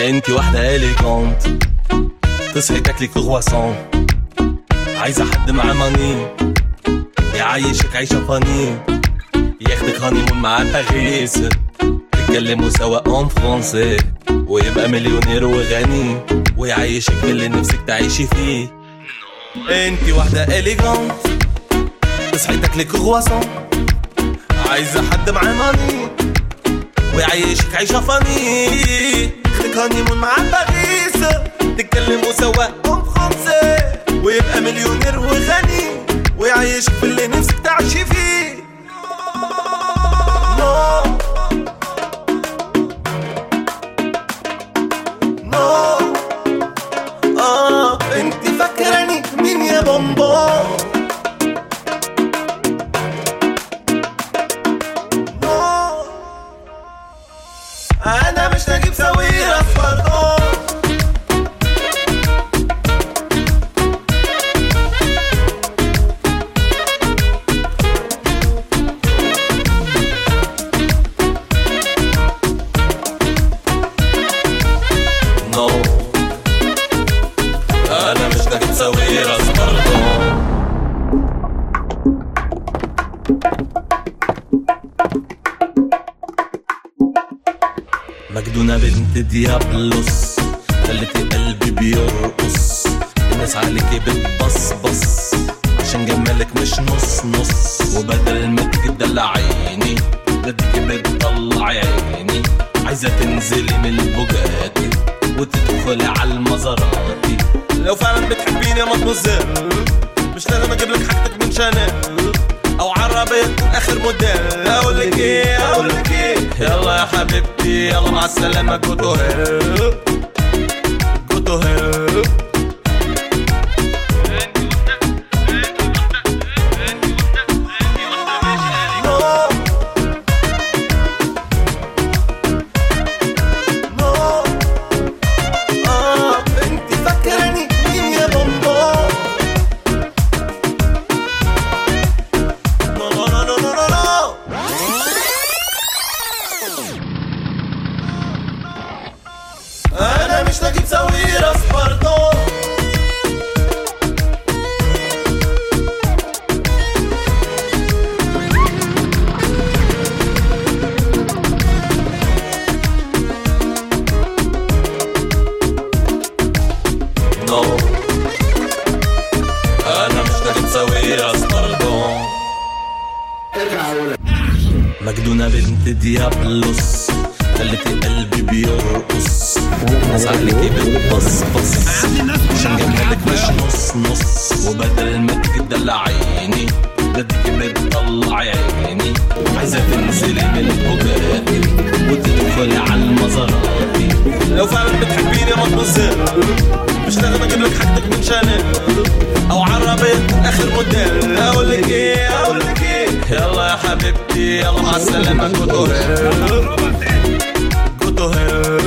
انت واحدة اليجونت تصحي تاكلي كرواسون عايزة حد معاه ماني يعيشك عيشة فاني ياخدك هانيمون مع باريس تتكلموا سوا اون فرونسي ويبقى مليونير وغني ويعيشك في اللي نفسك تعيشي فيه انت واحدة اليجونت تصحي تاكلي كرواسون عايزة حد معاه ماني ويعيشك عيشة فاني ياخدك هانيمون مع باريس تتكلموا سوا اون فرونسي ويبقى مليونير وغني ويعيشك في اللي نفسك تعيشي فيه نو نو اه انت فاكراني مين يا بومبو نو انا مش نجيب سويرة اصفر نو انا مش نجيب سويرة اصفر مجنونة بنت ديابلوس خلتي قلبي بيرقص الناس عليكي بتبصبص عشان جمالك مش نص نص وبدل ما تدلعيني بدك بتطلع عيني عايزة تنزلي من البوجاتي وتدخلي على المزاراتي لو فعلا بتحبيني ما تنزل مش لازم اجيب لك حاجتك من شانيل او عربية اخر موديل اقول لك ايه اقول لك ايه يلا يا حبيبتي يلا مع السلامة جو تو هيل جو تو هيل آه، انت فاكراني مين يا بومبو No, no, no, no, no, no, no. انا مش نجيب سويرة سباردون نو انا مش نجيب سويرة سباردون مجنونة بنت ديابلوس خلتي قلبي بيرقص ناس عليكي بتبصبص عشان جمالك مش نص نص وبدل ما تدلعيني بدك بتطلع عيني عايزة تنزلي من البوجاتي وتدخلي على المزاراتي لو فعلا بتحبيني ما تنزل مش لازم اجيب لك حاجتك من شانيل او عربية اخر موديل اقول لك ايه اقول لك ايه يلا يا حبيبتي يلا مع السلامة جو تو هيل جو تو هيل